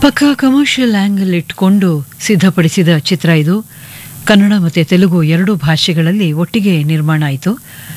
ಪಕ್ಕ commercial angle ಇಟ್ಕೊಂಡು ಸಿದ್ಧಪಡಿಸಿದ ಚಿತ್ರ ಇದು ಕನ್ನಡ ಮತ್ತು ತೆಲುಗು ಎರಡೂ ಭಾಷೆಗಳಲ್ಲಿ ಒಟ್ಟಿಗೆ ನಿರ್ಮಾಣ ಆಯಿತು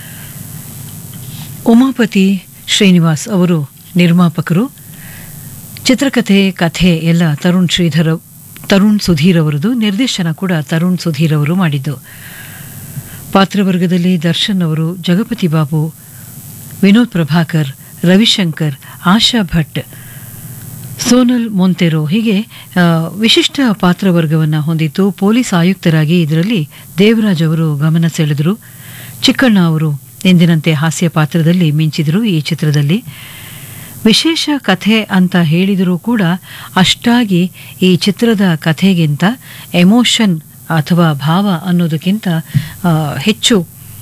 ಉಮಾಪತಿ ಶ್ರೀನಿವಾಸ್ ಅವರು ನಿರ್ಮಾಪಕರು ಚಿತ್ರಕಥೆ ಕಥೆ ಎಲ್ಲ ತರುಣ್ ಶ್ರೀಧರ್ ತರುಣ್ ಸುಧೀರ್ ಅವರದು ನಿರ್ದೇಶನ ಕೂಡ ತರುಣ್ ಸುಧೀರ್ ಅವರು ಮಾಡಿದ್ದು ಪಾತ್ರವರ್ಗದಲ್ಲಿ ದರ್ಶನ್ ಅವರು ಜಗಪತಿ ಬಾಬು ವಿನೋದ್ ಪ್ರಭಾಕರ್ ರವಿಶಂಕರ್ ಆಶಾ ಭಟ್ ಸೋನಲ್ ಮೊಂತೆರೋ ಹೀಗೆ ಆ, ವಿಶಿಷ್ಟ ಪಾತ್ರವರ್ಗವನ್ನು ಹೊಂದಿತ್ತು ಪೊಲೀಸ್ ಆಯುಕ್ತರಾಗಿ ಇದರಲ್ಲಿ ದೇವರಾಜ್ ಅವರು ಗಮನ ಸೆಳೆದರು ಚಿಕ್ಕಣ್ಣ ಅವರು ಎಂದಿನಂತೆ ಹಾಸ್ಯ ಪಾತ್ರದಲ್ಲಿ ಮಿಂಚಿದರು ಈ ಚಿತ್ರದಲ್ಲಿ ವಿಶೇಷ ಕಥೆ ಅಂತ ಹೇಳಿದರೂ ಕೂಡ ಅಷ್ಟಾಗಿ ಈ ಚಿತ್ರದ ಕಥೆಗಿಂತ ಎಮೋಷನ್ ಅಥವಾ ಭಾವ ಅನ್ನೋದಕ್ಕಿಂತ ಆ, ಹೆಚ್ಚು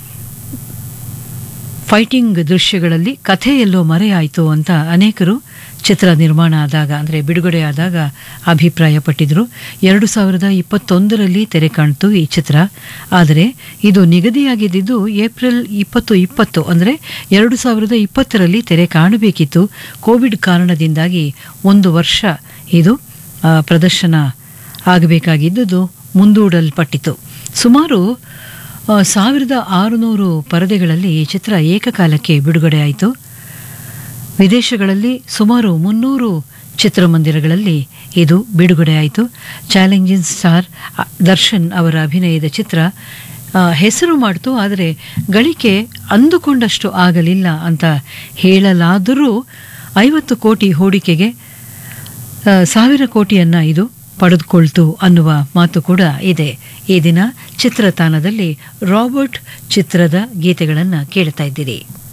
ಫೈಟಿಂಗ್ ದೃಶ್ಯಗಳಲ್ಲಿ ಕಥೆ ಎಲ್ಲೋ ಮರೆಯಾಯಿತು ಅಂತ ಅನೇಕರು ಚಿತ್ರ ನಿರ್ಮಾಣ ಆದಾಗ ಅಂದರೆ ಬಿಡುಗಡೆ ಆದಾಗ ಅಭಿಪ್ರಾಯಪಟ್ಟಿದ್ರು ಎರಡು ಸಾವಿರದ ಇಪ್ಪತ್ತೊಂದರಲ್ಲಿ ತೆರೆ ಕಾಣ್ತು ಈ ಚಿತ್ರ ಆದರೆ ಇದು ನಿಗದಿಯಾಗಿದ್ದು ಏಪ್ರಿಲ್ ಇಪ್ಪತ್ತು ಇಪ್ಪತ್ತು ಅಂದರೆ ಎರಡು ಸಾವಿರದ ಇಪ್ಪತ್ತರಲ್ಲಿ ತೆರೆ ಕಾಣಬೇಕಿತ್ತು ಕೋವಿಡ್ ಕಾರಣದಿಂದಾಗಿ ಒಂದು ವರ್ಷ ಇದು ಆ, ಪ್ರದರ್ಶನ ಆಗಬೇಕಾಗಿದ್ದುದು ಮುಂದೂಡಲ್ಪಟ್ಟಿತು ಸುಮಾರು ಆ, ಸಾವಿರದ ಆರುನೂರು ಪರದೆಗಳಲ್ಲಿ ಈ ಚಿತ್ರ ಏಕಕಾಲಕ್ಕೆ ಬಿಡುಗಡೆ ಆಯಿತು ವಿದೇಶಗಳಲ್ಲಿ ಸುಮಾರು ಮುನ್ನೂರು ಚಿತ್ರಮಂದಿರಗಳಲ್ಲಿ ಇದು ಬಿಡುಗಡೆ ಆಯಿತು ಚಾಲೆಂಜಿಂಗ್ ಸ್ಟಾರ್ ಅ, ದರ್ಶನ್ ಅವರ ಅಭಿನಯದ ಚಿತ್ರ ಆ, ಹೆಸರು ಮಾಡಿತು ಆದರೆ ಗಳಿಕೆ ಅಂದುಕೊಂಡಷ್ಟು ಆಗಲಿಲ್ಲ ಅಂತ ಹೇಳಲಾದರೂ ಐವತ್ತು ಕೋಟಿ ಹೂಡಿಕೆಗೆ ಆ, ಸಾವಿರ ಕೋಟಿಯನ್ನ ಇದು ಪಡೆದುಕೊಳ್ತು ಅನ್ನುವ ಮಾತು ಕೂಡ ಇದೆ ಈ ದಿನ ಚಿತ್ರತಾಣದಲ್ಲಿ ರಾಬರ್ಟ್ ಚಿತ್ರದ ಗೀತೆಗಳನ್ನು ಕೇಳ್ತಾ ಇದ್ದೀರಿ